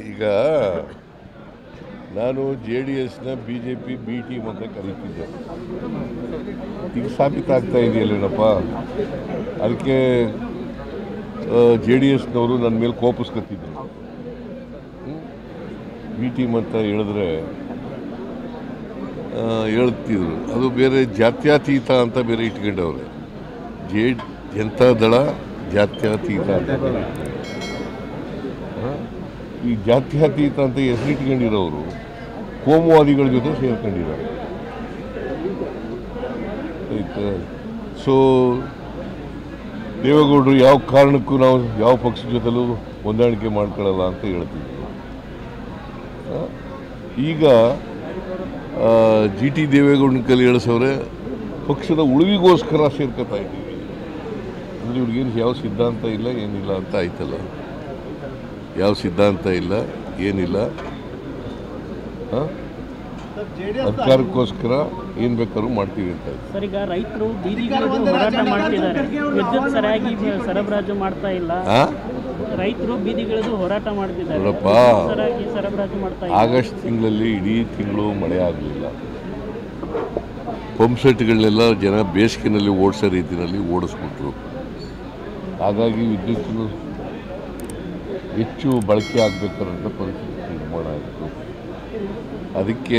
ಈಗ ನಾನು J D ಎಸ್ನ B J P B team ಅಂತ ಕರೀತಿದ್ದೆ ಈಗ ಸಾಬೀತಾಗ್ತಾ ಇದೆಯಲ್ಲೇನಪ್ಪ ಅದಕ್ಕೆ ಜೆ ಡಿ ಎಸ್ನವರು ನನ್ನ ಮೇಲೆ ಕೋಪಿಸ್ಕೊತಿದ್ರು ಬಿ ಟೀಮ್ ಅಂತ ಹೇಳಿದ್ರೆ ಆ, ಹೇಳ್ತಿದ್ರು ಅದು ಬೇರೆ ಜಾತ್ಯತೀತ ಅಂತ ಬೇರೆ ಇಟ್ಕೊಂಡವ್ರೆ ಜೆ ಜನತಾ ದಳ ಜಾತ್ಯತೀತ ಅಂತ ಬೇರೆ ಇಟ್ಕೊಂಡವ್ರೆ. ಆ? ಈ ಜಾತ್ಯತೀತ ಅಂತ ಹೆಸರಿಟ್ಕೊಂಡಿರೋರು ಕೋಮುವಾದಿಗಳ ಜೊತೆ ಸೇರ್ಕೊಂಡಿದ್ದಾರೆ ಆಯ್ತಾ ಸೊ ದೇವೇಗೌಡರು ಯಾವ ಕಾರಣಕ್ಕೂ ನಾವು ಯಾವ ಪಕ್ಷದ ಜೊತೆಲೂ ಹೊಂದಾಣಿಕೆ ಮಾಡ್ಕೊಳ್ಳಲ್ಲ ಅಂತ ಹೇಳ್ತಿದ್ರು ಆ? ಈಗ ಜಿ ಟಿ ದೇವೇಗೌಡನ ಕೈಲಿ ಹೇಳಿಸವ್ರೆ ಪಕ್ಷದ ಉಳಿವಿಗೋಸ್ಕರ ಸೇರ್ಕೊತಾ ಇದ್ದೀವಿ ಅಂದರೆ ಇವ್ರಿಗೇನು ಯಾವ ಸಿದ್ಧಾಂತ ಇಲ್ಲ ಏನಿಲ್ಲ ಅಂತ ಆಯ್ತಲ್ಲ ಯಾವ ಸಿದ್ಧಾಂತ ಇಲ್ಲ ಏನಿಲ್ಲ ಆ? ಅಧಿಕಾರಕ್ಕೋಸ್ಕರ ಏನು ಬೇಕಾದ್ರೂ ಮಾಡ್ತೀವಿ ಅಂತ ಆಯ್ತು ಸರ್ ಈಗ ರೈತರು ಬೀದಿಗಿಳಿದು ಹೋರಾಟ ಮಾಡ್ತಿದ್ದಾರೆ ವಿದ್ಯುತ್ ಸರಿಯಾಗಿ ಸರಬರಾಜು ಮಾಡ್ತಾ ಇಲ್ಲ ಆ? ರೈತರು ಬೀದಿಗಿಳಿದು ಹೋರಾಟ ಮಾಡ್ತಿದ್ದಾರೆ ನೋಡಪ್ಪ. ವಿದ್ಯುತ್ ಸರಿಯಾಗಿ ಸರಬರಾಜು ಮಾಡ್ತಾ ಇಲ್ಲ ಆಗಸ್ಟ್ ತಿಂಗಳಲ್ಲಿ ಇಡೀ ತಿಂಗಳು ಮಳೆ ಆಗಲಿಲ್ಲ ಪಂಪ್ ಸೆಟ್ಗಳನ್ನೆಲ್ಲ ಜನ ಬೇಸಿಗೆನಲ್ಲಿ ಓಡಿಸೋ ರೀತಿಯಲ್ಲಿ ಓಡಿಸ್ಬಿಟ್ರು ಹಾಗಾಗಿ ವಿದ್ಯುತ್ ಹೆಚ್ಚು ಬಳಕೆ ಆಗಬೇಕಾದಂಥ ಪರಿಸ್ಥಿತಿ ನಿರ್ಮಾಣ ಆಯಿತು ಅದಕ್ಕೆ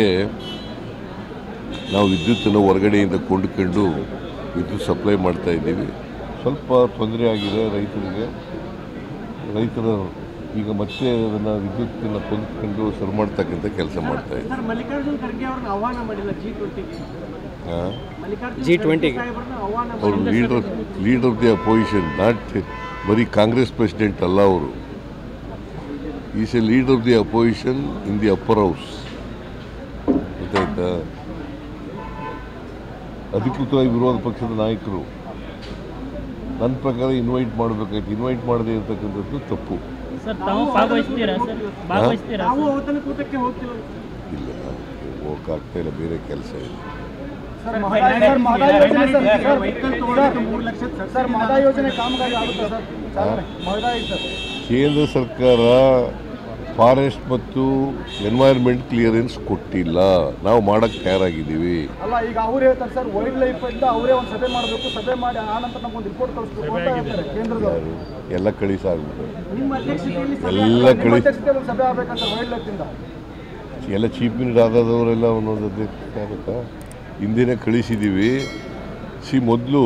ನಾವು ವಿದ್ಯುತ್ತನ್ನು ಹೊರಗಡೆಯಿಂದ ಕೊಂಡುಕೊಂಡು ವಿದ್ಯುತ್ ಸಪ್ಲೈ ಮಾಡ್ತಾ ಇದ್ದೀವಿ ಸ್ವಲ್ಪ ತೊಂದರೆ ಆಗಿದೆ ರೈತರಿಗೆ ರೈತರ ಈಗ ಮತ್ತೆ ಅದನ್ನು ವಿದ್ಯುತ್ತನ್ನು ಕೊಂಡ್ಕೊಂಡು ಸರಿ ಮಾಡ್ತಕ್ಕಂಥ ಕೆಲಸ ಮಾಡ್ತಾ ಇದ್ದೀವಿ ಸರ್ ಮಲ್ಲಿಕಾರ್ಜುನ್ ಖರ್ಗೆ ಅವ್ರನ್ನ ಆಹ್ವಾನ ಮಾಡಿಲ್ಲ ಜಿ ಟ್ವೆಂಟಿಗೆ ಆ? ಮಲ್ಲಿಕಾರ್ಜುನ್ G20 ಖರ್ಗೆ ಸಾಹೇಬ್ರನ್ನ ಆಹ್ವಾನ ಅವರು leader leader of the opposition not ಬರೀ ಕಾಂಗ್ರೆಸ್ ಪ್ರೆಸಿಡೆಂಟ್ ಅಲ್ಲ ಅವರು is a leader of the opposition in the upper house ಗೊತ್ತಾಯ್ತಾ ಅಧಿಕೃತವಾಗಿ ವಿರೋಧ ಪಕ್ಷದ ನಾಯಕರು ನನ್ನ ಪ್ರಕಾರ ಇನ್ವೈಟ್ ಮಾಡಬೇಕಾಯ್ತು ಇನ್ವೈಟ್ ಮಾಡದೇ ಇರತಕ್ಕಂಥದ್ದು ತಪ್ಪು ಸರ್ ತಾವು ಭಾಗವಹಿಸ್ತೀರಾ ಸರ್ ಭಾಗವಹಿಸ್ತೀರಾ ನಾವು ಸರ್? ಔತಣ ಕೂಟಕ್ಕೆ ಹೋಗ್ತಿಲ್ಲ ಇಲ್ಲ ಹೋಗಕ್ಕಾಗ್ತಾ ಇಲ್ಲ ಬೇರೆ ಕೆಲಸ ಇದೆ ಸರ್ ವೆಹಿಕಲ್ ತಗೊಳ್ಳೋಕೆ ಮೂರು ಲಕ್ಷ ಸರ್ ಮಹದಾಯಿ ಯೋಜನೆ ಕಾಮಗಾರಿ ಆಗುತ್ತಾ ಸರ್ ಚಾಲನೆ ಮಹದಾಯಿ ಸರ್ ಕೇಂದ್ರ ಸರ್ಕಾರ ಫಾರೆಸ್ಟ್ ಮತ್ತು ಎನ್ವೈರ್ಮೆಂಟ್ ಕ್ಲಿಯರೆನ್ಸ್ ಕೊಟ್ಟಿಲ್ಲ ನಾವು ಮಾಡಕ್ಕೆ ತಯಾರಾಗಿದ್ದೀವಿ ಅಲ್ಲ ಈಗ ಅವ್ರು ಹೇಳ್ತಾರೆ ಸರ್ ವೈಲ್ಡ್ ಲೈಫ್ ಇಂದ ಅವರೇ ಒಂದು ಸಭೆ ಮಾಡಬೇಕು ಸಭೆ ಮಾಡಿ ಆ ನಂತರ ನಮ್ಗೊಂದು ರಿಪೋರ್ಟ್ ಕಳಿಸ್ಬೇಕು ಅಂತ ಹೇಳ್ತಾರೆ ಕೇಂದ್ರದವರು ಯಾರು ಎಲ್ಲ ಕಳಿಸಾಗ್ಬಿಟ್ಟು ನಿಮ್ಮ ಅಧ್ಯಕ್ಷತೆಯಲ್ಲಿ ಎಲ್ಲ ನಿಮ್ಮ ಕಳಿ ಅಧ್ಯಕ್ಷತೆಯಲ್ಲಿ ಒಂದು ಸಭೆ ಆಗ್ಬೇಕಂತ ವೈಲ್ಡ್ ಲೈಫ್ ಇಂದ ಎಲ್ಲ ಚೀಫ್ ಮಿನಿಸ್ಟರ್ ಆದದವರೆಲ್ಲ ಒಂದೊಂದು ಅಧ್ಯಕ್ಷತೆ ಆಗುತ್ತಾ ಹಿಂದೆನೇ ಕಳಿಸಿದ್ದೀವಿ ಸಿ ಮೊದಲು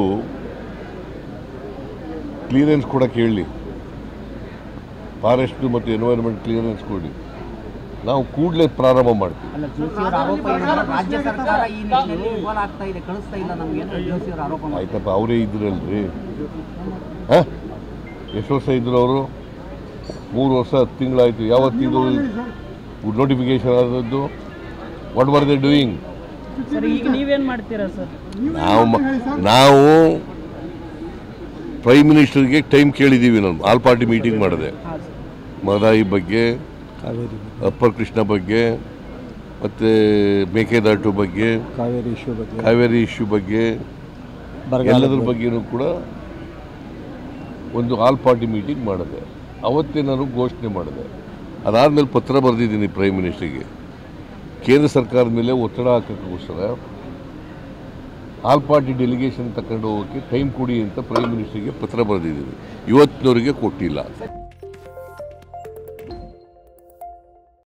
ಕ್ಲಿಯರೆನ್ಸ್ ಕೊಡೋಕೆ ಹೇಳಿ ಫಾರೆಸ್ಟ್ ಮತ್ತು ಎನ್ವೈರ್ಮೆಂಟ್ ಕ್ಲಿಯರೆನ್ಸ್ ಕೊಡಿ ನಾವು ಕೂಡಲೇ ಪ್ರಾರಂಭ ಮಾಡ್ತೀವಿ ಅಲ್ಲ ಜೋಶಿಯವರ ಆರೋಪ ಏನಂದ್ರೆ ರಾಜ್ಯ ಸರ್ಕಾರ ಈ ನಿಟ್ಟಿನಲ್ಲಿ ವಿಫಲ ಆಗ್ತಾ ಇದೆ ಕಳಿಸ್ತಾ ಇಲ್ಲ ನಮಗೆ ಅಂತ ಜೋಶಿಯವರ ಆರೋಪ ಮಾಡ್ತಾರೆ. ಆಯ್ತಪ್ಪ ಅವರೇ ಇದ್ರಲ್ರಿ ಹಾಂ ಎಷ್ಟು ವರ್ಷ ಇದ್ರು ಅವರು ಮೂರು ವರ್ಷ ಹತ್ತು ತಿಂಗಳಾಯಿತು ಯಾವತ್ತಿದು ನೋಟಿಫಿಕೇಶನ್ ಆದದ್ದು what were they doing sir ಈಗ ನೀವೇನ್ ಮಾಡ್ತೀರಾ ಸರ್ ನಾವು ಮ- ನಾವು ಪ್ರೈಮ್ ಮಿನಿಸ್ಟರ್ಗೆ ಟೈಮ್ ಕೇಳಿದ್ದೀವಿ ನಾನು ಆಲ್ ಪಾರ್ಟಿ ಮೀಟಿಂಗ್ ಮಾಡಿದೆ ಮಹದಾಯಿ ಬಗ್ಗೆ ಅಪ್ಪರ್ ಕೃಷ್ಣ ಬಗ್ಗೆ ಮತ್ತು ಮೇಕೆದಾಟು ಬಗ್ಗೆ ಕಾವೇರಿ ಇಶ್ಯೂ ಬಗ್ಗೆ ಕಾವೇರಿ ಇಶ್ಯೂ ಬಗ್ಗೆ ಎಲ್ಲದ್ರ ಬಗ್ಗೆನೂ ಕೂಡ ಒಂದು ಆಲ್ ಪಾರ್ಟಿ ಮೀಟಿಂಗ್ ಮಾಡಿದೆ ಅವತ್ತೇ ನಾನು ಘೋಷಣೆ ಮಾಡಿದೆ ಅದಾದಮೇಲೆ ಪತ್ರ ಬರೆದಿದ್ದೀನಿ ಪ್ರೈಮ್ ಮಿನಿಸ್ಟರ್ಗೆ ಕೇಂದ್ರ ಸರ್ಕಾರದ ಮೇಲೆ ಒತ್ತಡ ಹಾಕೋಕ್ಕೋಸ್ಕರ ಆಲ್ ಪಾರ್ಟಿ ಡೆಲಿಗೇಷನ್ ತಗೊಂಡು ಹೋಗೋಕ್ಕೆ ಟೈಮ್ ಕೊಡಿ ಅಂತ ಪ್ರೈಮ್ ಮಿನಿಸ್ಟರ್ಗೆ ಪತ್ರ ಬರೆದಿದ್ದೀನಿ ಇವತ್ತಿನವರೆಗೆ ಕೊಟ್ಟಿಲ್ಲ